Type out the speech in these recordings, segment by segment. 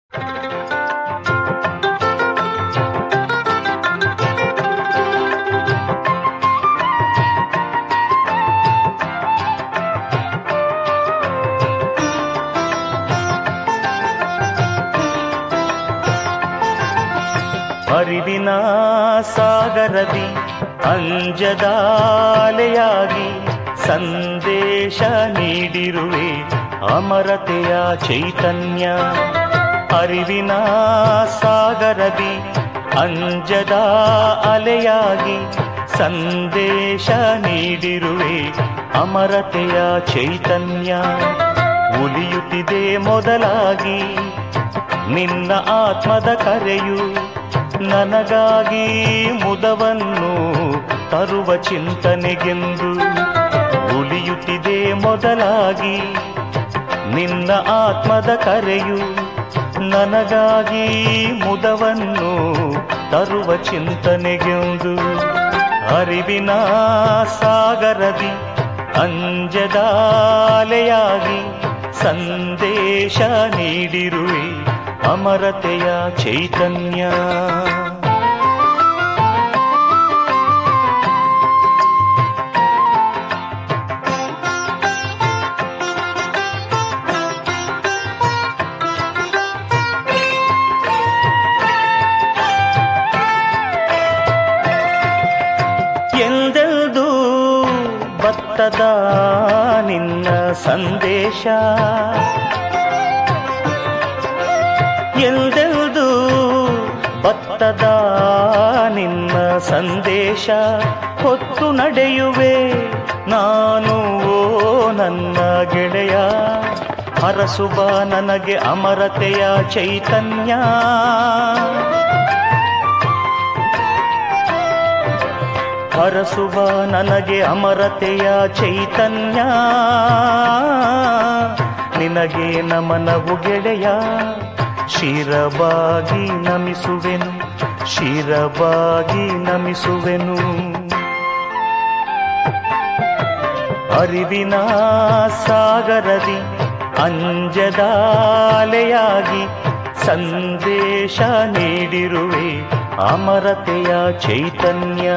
ಅರಿವಿನ ಸಾಗರದಿ ಅಂಜದಾಲೆಯಾಗಿ ಸಂದೇಶ ನೀಡಿರುವೆ ಅಮರತೆಯ ಚೈತನ್ಯ ಅರಿವಿನ ಸಾಗರದಿ ಅಂಜದ ಅಲೆಯಾಗಿ ಸಂದೇಶ ನೀಡಿರುವೆ ಅಮರತೆಯ ಚೈತನ್ಯ ಉಲಿಯುತ್ತಿದೆ ಮೊದಲಾಗಿ ನಿನ್ನ ಆತ್ಮದ ಕರೆಯು ನನಗಾಗಿ ಮುದವನ್ನು ತರುವ ಚಿಂತನೆಗೆಂದು ಉಲಿಯುತ್ತಿದೆ ಮೊದಲಾಗಿ ನಿನ್ನ ಆತ್ಮದ ಕರೆಯು ನನಗಾಗಿ ಮುದವನ್ನು ತರುವ ಚಿಂತನೆಗೆಂದು ಅರಿವಿನ ಸಾಗರದಿ ಅಂಜದಾಲೆಯಾಗಿ ಸಂದೇಶ ನೀಡಿರುವೆ ಅಮರತೆಯ ಚೈತನ್ಯ ಎಂದೆಂದು ಬತ್ತದ ನಿನ್ನ ಸಂದೇಶ ಎಂದೆಂದು ಬತ್ತದ ನಿನ್ನ ಸಂದೇಶ ಹೊತ್ತು ನಡೆಯುವೆ ನಾನು ಓ ನನ್ನ ಗೆಳೆಯ ಹರಸುಬ ನನಗೆ ಅಮರತೆಯ ಚೈತನ್ಯ ಹರಸುವ ನನಗೆ ಅಮರತೆಯ ಚೈತನ್ಯ ನಿನಗೆ ನಮನವು ಗೆಳೆಯ ಶಿರವಾಗಿ ನಮಿಸುವೆನು ಶಿರವಾಗಿ ನಮಿಸುವೆನು ಅರಿವಿನ ಸಾಗರದಿ ಅಂಜದಾಲೆಯಾಗಿ ಸಂದೇಶ ನೀಡಿರುವೆ ಅಮರತೆಯ ಚೈತನ್ಯ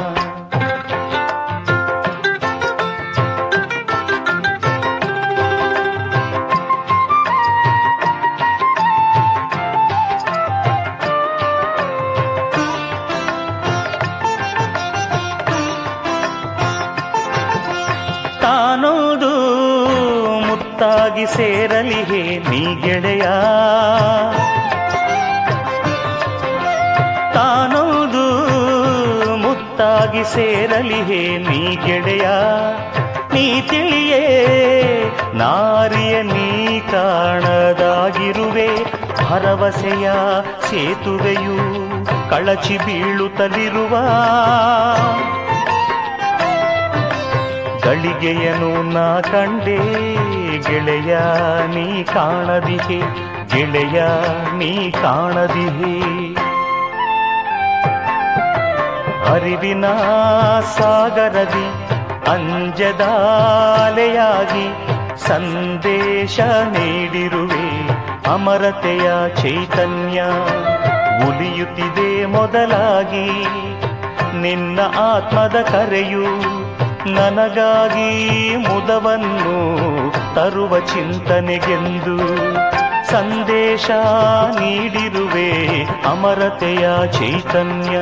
ತಾನೊಂದು ಮುತ್ತಾಗಿ ಸೇರಲಿ ಹೇ ನೀ ಗೆಳೆಯ ತಾನೊಂದು ಮುತ್ತಾಗಿ ಸೇರಲಿ ಹೇ ನೀ ಗೆಳೆಯ ನೀ ತಿಳಿಯೇ ನಾರಿಯ ನೀ ಕಾಣದಾಗಿರುವೆ ಭರವಸೆಯ ಸೇತುವೆಯು ಕಳಚಿ ಬೀಳುತ್ತಲಿರುವ ಗಳಿಗೆಯನು ನಾ ಕಂಡೆ ಗೆಳೆಯ ನೀ ಕಾಣದಿಹೆ ಗೆಳೆಯ ನೀ ಕಾಣದಿಹೆ ಅರಿವಿನ ಸಾಗರದಿ ಅಂಜದಾಲೆಯಾಗಿ ಸಂದೇಶ ನೀಡಿರುವೆ ಅಮರತೆಯ ಚೈತನ್ಯ ಉಲಿಯುತ್ತಿದೆ ಮೊದಲಾಗಿ ನಿನ್ನ ಆತ್ಮದ ಕರೆಯು ನನಗಾಗಿ ಮುದವನ್ನು ತರುವ ಚಿಂತನೆಗೆಂದು ಸಂದೇಶ ನೀಡಿರುವೆ ಅಮರತೆಯ ಚೈತನ್ಯ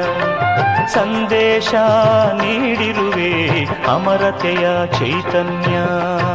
ಸಂದೇಶ ನೀಡಿರುವೆ ಅಮರತೆಯ ಚೈತನ್ಯ